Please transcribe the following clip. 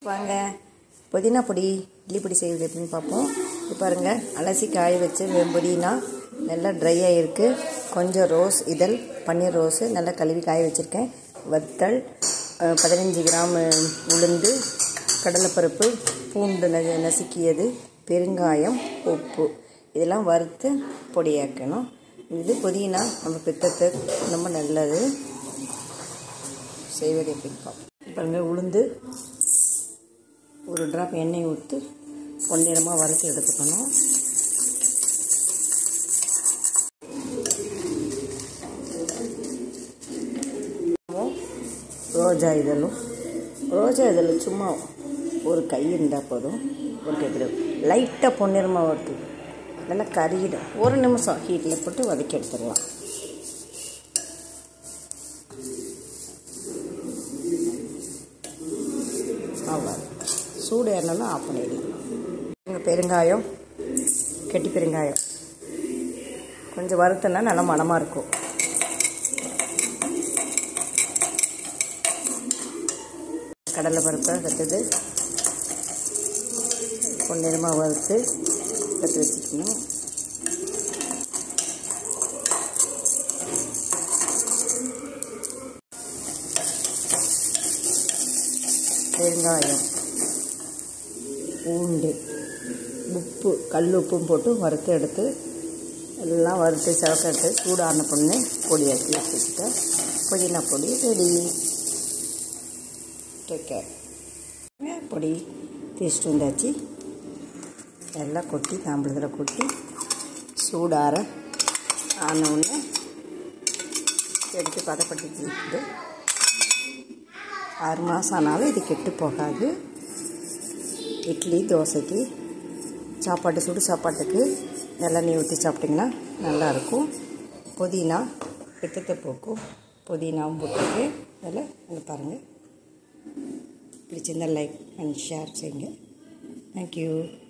வாங்க புதினா பொடி இட்லி பொடி செய்வது எப்படின்னு பார்ப்போம் இப்போ பாருங்க அலசி காய வச்சு வெம்பொடினா நல்லா ட்ரை ஆகிருக்கு கொஞ்சம் ரோஸ் இதழ் பன்னீர் ரோஸு நல்லா கழுவி காய வச்சுருக்கேன் வத்தல் அஹ், பதினஞ்சு கிராம் உளுந்து கடலைப்பருப்பு பூண்டு ந- நசுக்கியது பெருங்காயம் உப்பு இதெல்லாம் வறுத்து பொடியாக்கணும் இது புதினா நம்ம பித்தத்துக்கு ரொம்ப நல்லது செய்வது எப்படின்னு பார்ப்போம் பாருங்க உளுந்து ஒரு ட்ராப் எண்ணெய் ஊற்றி பொன்னிறமாக வறுத்து எடுத்துக்கணும் ரோஜா இதழும் ரோஜா இதழ் சும்மா ஒரு கை இருந்தால் போதும் ஒரு கைப்பிடி லைட்டாக பொன்னிறமாக வறுத்து நல்லா கறியிடும் ஒரு நிமிஷம் ஹீட்டில் போட்டு வதக்கி எடுத்துடலாம் அவ்வளோ சூடு ஏறினா ஆஃப் பண்ணிடலாம் இங்கே பெருங்காயம் கெட்டி பெருங்காயம் கொஞ்சம் வறுத்தனா நல்லா மணமாக இருக்கும் கடலை பருப்பை கற்றுது பொன்னிறமாக வறுத்து கற்று வச்சுக்கணும் பெருங்காயம் பூண்டு உப்பு கல் உப்பும் போட்டு வறுத்து எடுத்து எல்லாம் வறுத்து சிவக்க எடுத்து சூடான பொண்ணு பொடியாக்கி வச்சுக்கிட்டேன் புதினா பொடி ரெடி கேர் பொடி தேய்ச்சிட்டு வந்தாச்சு எல்லாம் கொட்டி தாம்பளத்தில் கொட்டி சூடார ஆன உடனே எடுத்து பதப்பட்டு வச்சுக்கிட்டு ஆறு மாதம் ஆனாலும் இது கெட்டு போகாது இட்லி தோசைக்கு சாப்பாட்டு சுடு சாப்பாட்டுக்கு நல்லெண்ணெய் ஊற்றி சாப்பிட்டிங்கன்னா நல்லாயிருக்கும் புதினா பித்தத்தை போக்கும் புதினாவும் போட்டுருக்கு அதில் அங்கே பாருங்கள் பிடிச்சிருந்தால் லைக் அண்ட் ஷேர் செய்யுங்க தேங்க்யூ